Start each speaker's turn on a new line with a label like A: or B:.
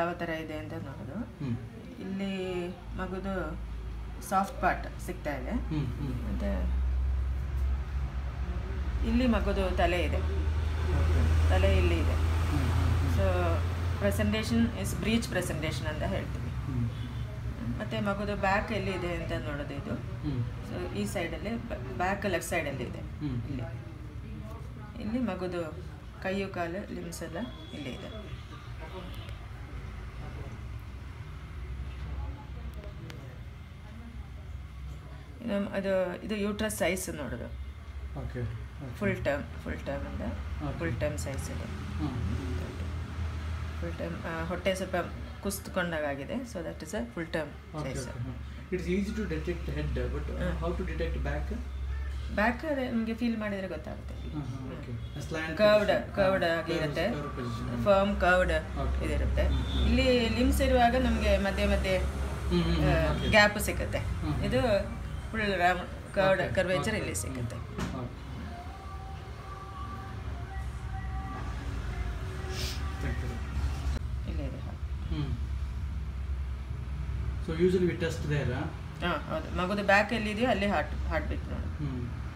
A: ಯಾವ ಥರ ಇದೆ ಅಂತ ನೋಡೋದು
B: ಹ್ಮ್
A: ಇಲ್ಲಿ ಮಗುದು ಸಾಫ್ಟ್ ಪಾರ್ಟ್ ಸಿಗ್ತಾ ಇದೆ
B: ಹ್ಮ್ ಹ್ಮ್
A: ಮತ್ತು ಇಲ್ಲಿ ಮಗುದು ತಲೆ ಇದೆ
B: ಓಕೆ
A: ತಲೆ ಇಲ್ಲಿ ಇದೆ
B: hmm hmm
A: so presentation is breech presentation ಅಂತ ಹೇಳ್ತೀವಿ
B: ಹ್ಮ್
A: ಮತ್ತು ಮಗುದು ಬ್ಯಾಕ್ ಎಲ್ಲಿ ಇದೆ ಅಂತ ನೋಡೋದು ಇದು
B: ಹ್ಮ್
A: ಸೊ ಈ ಸೈಡಲ್ಲಿ ಬ್ಯಾಕ್ ಲೆಫ್ಟ್ ಸೈಡಲ್ಲಿ ಇದೆ
B: ಹ್ಮ್
A: ಇಲ್ಲಿ ಇಲ್ಲಿ ಮಗುದು ಕೈಯು ಕಾಲು ಲಿಮ್ಸ್ ಎಲ್ಲ ಇಲ್ಲಿ ಇದೆ ಇನ್ನು ಅದು ಇದು ಯೂಟ್ರಸ್ ಸೈಜ್ ನೋಡೋದು
B: okay
A: full term full term ಇಂದ
B: Okay.
A: ಫುಲ್ ಟರ್ಮ್ ಸೈಜ್ ಇದೆ
B: ಹ್ಮ್
A: ಫುಲ್ ಟರ್ಮ್ ಹೊಟ್ಟೆ ಸ್ವಲ್ಪ ಕುಸ್ತ್ಕೊಂಡಾಗಿದೆ so that is a full term
B: okay
A: size
B: okay it's easy to detect head but how to detect back
A: back ನಿಮಗೆ feel ಮಾಡಿದರೆ ಗೊತ್ತಾಗುತ್ತೆ
B: okay slant
A: curved curved ಆಗಿರುತ್ತೆ firm curved
B: Okay.
A: ಇದಿರುತ್ತೆ ಇಲ್ಲಿ limbs ಇರುವಾಗ ನಮಗೆ ಮಧ್ಯೆ ಮಧ್ಯೆ
B: ಹ್ಮ್ ಹ್ಮ್ ಹ್ಮ್ ಓಕೆ
A: ಗ್ಯಾಪ್ ಸಿಗುತ್ತೆ
B: ಹ್ಮ್.
A: ಇದು full curved
B: Okay,
A: curvature
B: okay.
A: ಇಲ್ಲಿ ಸಿಗುತ್ತೆ
B: ಓಕೆ ಥ್ಯಾಂಕ್ ಯು
A: ಇಲ್ಲಿ ಇದೆ
B: hmm so usually we test there
A: ಹಾಂ ಹೌದು ಮಗುದು ಬ್ಯಾಕ್ ಎಲ್ಲಿ ಇದೆಯೋ ಅಲ್ಲಿ ಹಾರ್ಟ್ ಹಾರ್ಟ್ ಬೀಟ್ ನೋಡಿ
B: ಹ್ಮ್